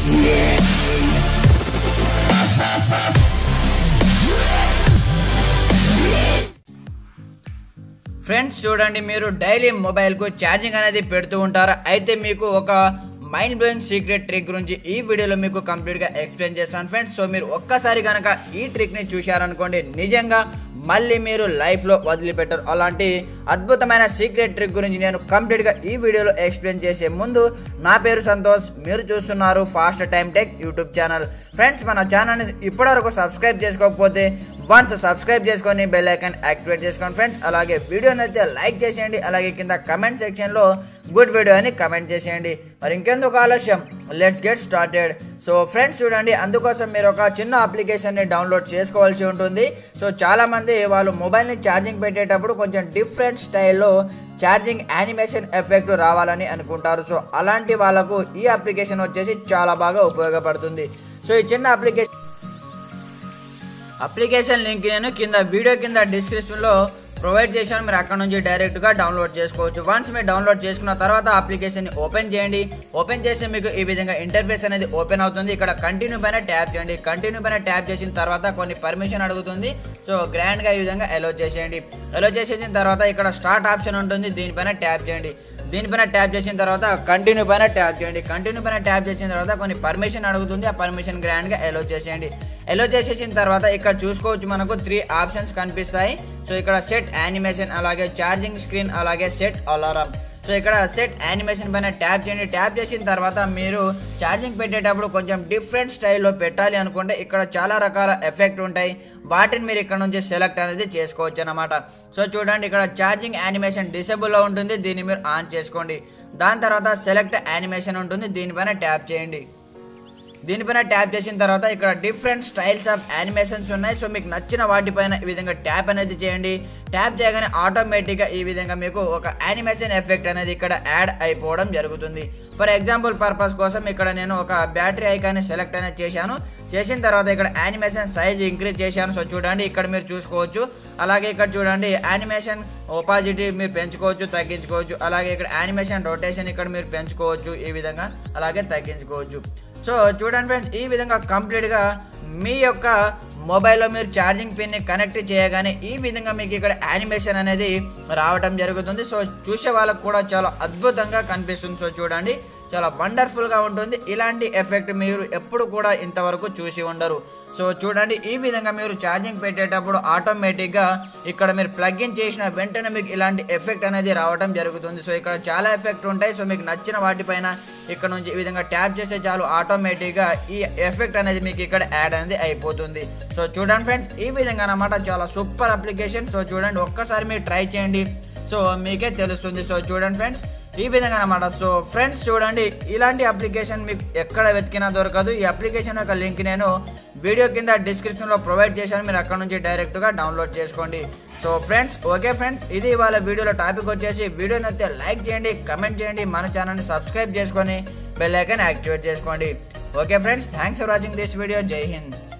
friends చూడండి మీరు daily మొబైల్కు ఛార్జింగ్ అనేది పెడుతూ ఉంటారు అయితే మీకు ఒక మైండ్ బ్లోయింగ్ సీక్రెట్ ట్రిక్ గురించి ఈ వీడియోలో మీకు కంప్లీట్గా ఎక్స్ప్లెయిన్ చేస్తాను ఫ్రెండ్స్ సో మీరు ఒక్కసారి కనుక ఈ ట్రిక్ని చూశారనుకోండి నిజంగా మళ్ళీ మీరు లైఫ్లో వదిలిపెట్టరు అలాంటి అద్భుతమైన సీక్రెట్ ట్రిక్ గురించి నేను కంప్లీట్గా ఈ వీడియోలో ఎక్స్ప్లెయిన్ చేసే ముందు నా పేరు సంతోష్ మీరు చూస్తున్నారు fast time tech YouTube channel friends మన ఛానల్ని ఇప్పటివరకు సబ్స్క్రైబ్ చేసుకోకపోతే వన్స్ సబ్స్క్రైబ్ చేసుకొని బెల్ ఐకాన్ యాక్టివేట్ చేసుకోండి ఫ్రెండ్స్ అలాగే వీడియో నచ్చితే లైక్ చేసేయండి అలాగే కింద కమెంట్ సెక్షన్లో గుడ్ వీడియో అని కమెంట్ చేసేయండి మరి ఇంకెందుకు ఆలస్యం let's get started so friends చూడండి అందుకోసం మీరు ఒక చిన్న అప్లికేషన్ని డౌన్లోడ్ చేసుకోవాల్సి ఉంటుంది సో చాలామంది వాళ్ళు మొబైల్ని ఛార్జింగ్ పెట్టేటప్పుడు కొంచెం డిఫరెంట్ స్టైల్లో ఛార్జింగ్ యానిమేషన్ ఎఫెక్ట్ రావాలని అనుకుంటారు సో అలాంటి వాళ్ళకు ఈ అప్లికేషన్ వచ్చేసి చాలా బాగా ఉపయోగపడుతుంది సో ఈ చిన్న అప్లికేషన్ అప్లికేషన్ లింక్ నేను కింద వీడియో కింద డిస్క్రిప్షన్లో ప్రొవైడ్ చేశాను మీరు అక్కడ నుంచి డైరెక్ట్గా డౌన్లోడ్ చేసుకోవచ్చు వన్స్ మీరు డౌన్లోడ్ చేసుకున్న తర్వాత అప్లికేషన్ని ఓపెన్ చేయండి ఓపెన్ చేసి మీకు ఈ విధంగా ఇంటర్ఫేస్ అనేది ఓపెన్ అవుతుంది ఇక్కడ కంటిన్యూ పైన ట్యాప్ చేయండి కంటిన్యూ పైన ట్యాప్ చేసిన తర్వాత కొన్ని పర్మిషన్ అడుగుతుంది సో గ్రాండ్గా ఈ విధంగా ఎలో చేసేయండి ఎలో చేసేసిన తర్వాత ఇక్కడ స్టార్ట్ ఆప్షన్ ఉంటుంది దీనిపైన ట్యాప్ చేయండి దీనిపైన ట్యాప్ చేసిన తర్వాత కంటిన్యూ పైన ట్యాప్ చేయండి కంటిన్యూ పైన ట్యాప్ చేసిన తర్వాత కొన్ని పర్మిషన్ అడుగుతుంది ఆ పర్మిషన్ గ్రాండ్గా ఎలో చేసేయండి ఎలో చేసేసిన తర్వాత ఇక్కడ చూసుకోవచ్చు మనకు త్రీ ఆప్షన్స్ కనిపిస్తాయి సో ఇక్కడ సెట్ యానిమేషన్ అలాగే ఛార్జింగ్ స్క్రీన్ అలాగే సెట్ అలారం సో ఇక్కడ సెట్ యానిమేషన్ పైన ట్యాప్ చేయండి ట్యాప్ చేసిన తర్వాత మీరు ఛార్జింగ్ పెట్టేటప్పుడు కొంచెం డిఫరెంట్ స్టైల్లో పెట్టాలి అనుకుంటే ఇక్కడ చాలా రకాల ఎఫెక్ట్ ఉంటాయి వాటిని మీరు ఇక్కడ నుంచి సెలెక్ట్ అనేది చేసుకోవచ్చు అనమాట సో చూడండి ఇక్కడ ఛార్జింగ్ యానిమేషన్ డిసేబుల్లో ఉంటుంది దీన్ని మీరు ఆన్ చేసుకోండి దాని తర్వాత సెలెక్ట్ యానిమేషన్ ఉంటుంది దీనిపైన ట్యాప్ చేయండి దీనిపైన ట్యాప్ చేసిన తర్వాత ఇక్కడ డిఫరెంట్ స్టైల్స్ ఆఫ్ యానిమేషన్స్ ఉన్నాయి సో మీకు నచ్చిన వాటిపైన ఈ విధంగా ట్యాప్ అనేది చేయండి ట్యాప్ చేయగానే ఆటోమేటిక్గా ఈ విధంగా మీకు ఒక యానిమేషన్ ఎఫెక్ట్ అనేది ఇక్కడ యాడ్ అయిపోవడం జరుగుతుంది ఫర్ ఎగ్జాంపుల్ పర్పస్ కోసం ఇక్కడ నేను ఒక బ్యాటరీ ఐకాన్ని సెలెక్ట్ అనేది చేశాను చేసిన తర్వాత ఇక్కడ యానిమేషన్ సైజ్ ఇంక్రీజ్ చేశాను సో చూడండి ఇక్కడ మీరు చూసుకోవచ్చు అలాగే ఇక్కడ చూడండి యానిమేషన్ ఒపాజిటీ మీరు పెంచుకోవచ్చు తగ్గించుకోవచ్చు అలాగే ఇక్కడ యానిమేషన్ రొటేషన్ ఇక్కడ మీరు పెంచుకోవచ్చు ఈ విధంగా అలాగే తగ్గించుకోవచ్చు సో చూడండి ఫ్రెండ్స్ ఈ విధంగా కంప్లీట్గా మీ యొక్క మొబైల్లో మీరు ఛార్జింగ్ పిన్ని కనెక్ట్ చేయగానే ఈ విధంగా మీకు ఇక్కడ యానిమేషన్ అనేది రావటం జరుగుతుంది సో చూసే వాళ్ళకు కూడా చాలా అద్భుతంగా కనిపిస్తుంది సో చూడండి చాలా వండర్ఫుల్గా ఉంటుంది ఇలాంటి ఎఫెక్ట్ మీరు ఎప్పుడు కూడా ఇంతవరకు చూసి ఉండరు సో చూడండి ఈ విధంగా మీరు ఛార్జింగ్ పెట్టేటప్పుడు ఆటోమేటిక్గా ఇక్కడ మీరు ప్లగ్ ఇన్ చేసిన వెంటనే మీకు ఇలాంటి ఎఫెక్ట్ అనేది రావడం జరుగుతుంది సో ఇక్కడ చాలా ఎఫెక్ట్ ఉంటాయి సో మీకు నచ్చిన వాటిపైన ఇక్కడ నుంచి ఈ విధంగా ట్యాప్ చేస్తే చాలు ఆటోమేటిక్గా ఈ ఎఫెక్ట్ అనేది మీకు ఇక్కడ యాడ్ అనేది అయిపోతుంది సో చూడండి ఫ్రెండ్స్ ఈ విధంగా అనమాట చాలా సూపర్ అప్లికేషన్ సో చూడండి ఒక్కసారి మీరు ట్రై చేయండి సో మీకే తెలుస్తుంది సో చూడండి ఫ్రెండ్స్ ఈ విధంగా అనమాట సో ఫ్రెండ్స్ చూడండి ఇలాంటి అప్లికేషన్ మీకు ఎక్కడ వెతికినా దొరకదు ఈ అప్లికేషన్ యొక్క లింక్ నేను వీడియో కింద డిస్క్రిప్షన్లో ప్రొవైడ్ చేశాను మీరు అక్కడ నుంచి డైరెక్ట్గా డౌన్లోడ్ చేసుకోండి సో ఫ్రెండ్స్ ఓకే ఫ్రెండ్స్ ఇది వాళ్ళ వీడియోలో టాపిక్ వచ్చేసి వీడియో నచ్చితే లైక్ చేయండి కమెంట్ చేయండి మన ఛానల్ని సబ్స్క్రైబ్ చేసుకొని బెల్ ఐకాన్ యాక్టివేట్ చేసుకోండి okay friends thanks for watching this video జై హింద్